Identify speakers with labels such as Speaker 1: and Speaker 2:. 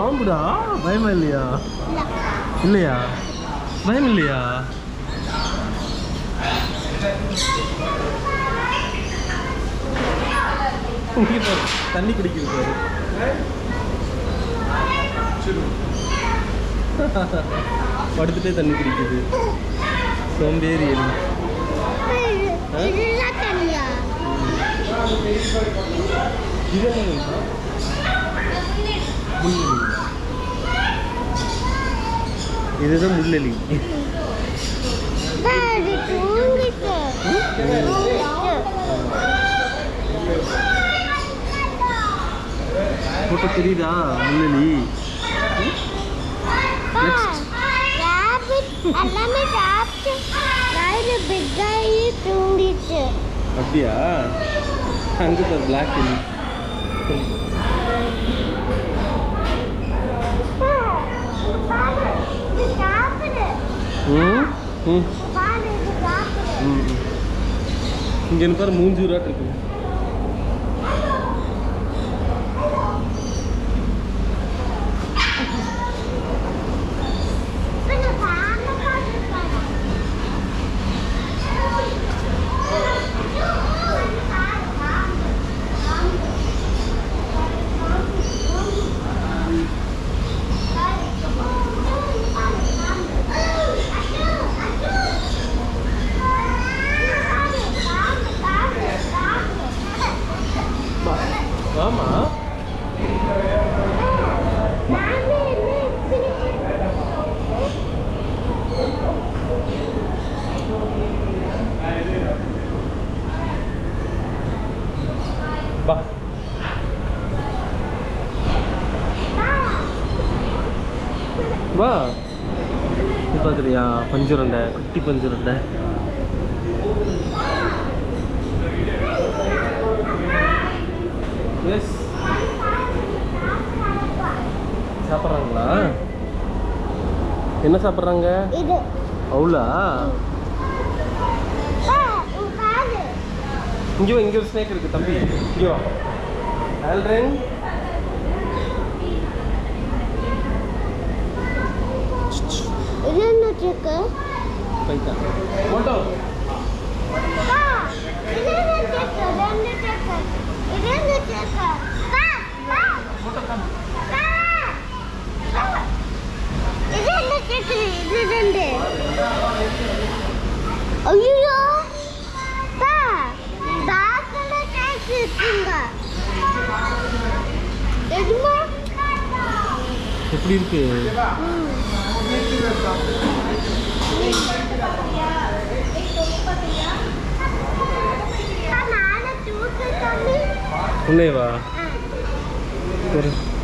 Speaker 1: பாம்புடா பயமா இல்லையா இல்லையா பயம் இல்லையா இங்க பாரு, தண்ணி குடிக்குது பாரு படுத்துட்டே தண்ணி குடிக்குது சோம்பேறி எலி
Speaker 2: இதெல்லாம் தனியா
Speaker 1: இது என்ன மீனா? முள்ளெலி இதுதான் முள்ளெலி
Speaker 2: அது தூங்கிட்டு
Speaker 1: போட்டோ தெரியுதா முள்ளெலி Next.
Speaker 2: ராபிட் எல்லாமே சாப்பிட்டு வயிறு பிக்காயி தூங்கிட்டு
Speaker 1: அப்படியா அங்கே பாரு பிளாக் எலி
Speaker 2: பாரு இது சாப்பிடு
Speaker 1: ம் ம்
Speaker 2: பாரு இது சாப்பிடு
Speaker 1: ம் இங்கே என்ன பாரு மூஞ்சூராட்டு இருக்கு
Speaker 2: கொஞ்சம் பாருங்க பாருங்க
Speaker 1: ஆமா வா வா இது பார்க்குறியா பஞ்சுரண்டை குட்டி பஞ்சுரண்டை எஸ் சாப்பிட்றாங்களா என்ன சாப்பிட்றாங்க
Speaker 2: இது
Speaker 1: அவுலா
Speaker 2: பாரு
Speaker 1: இங்கே வா இங்கே ஒரு ஸ்னேக் இருக்கு தம்பி இங்கே வா ஆல்ரென்
Speaker 2: இது என்ன இருக்கு
Speaker 1: பைத்தா மோட்டோ
Speaker 2: பா இது என்ன இருக்கு ரெண்டு இருக்கு இது என்ன இருக்கு பா பா
Speaker 1: மோட்டோ கம்
Speaker 2: பா பா. இது என்ன இருக்கு இது ரெண்டு ஐயோ பா பாக்கல கேக் இருக்குங்க எதுமா
Speaker 1: எப்படி இருக்கு
Speaker 2: நானும் தூக்கு தம்பி
Speaker 1: உள்ளே வா
Speaker 2: ஆ
Speaker 1: ஒரு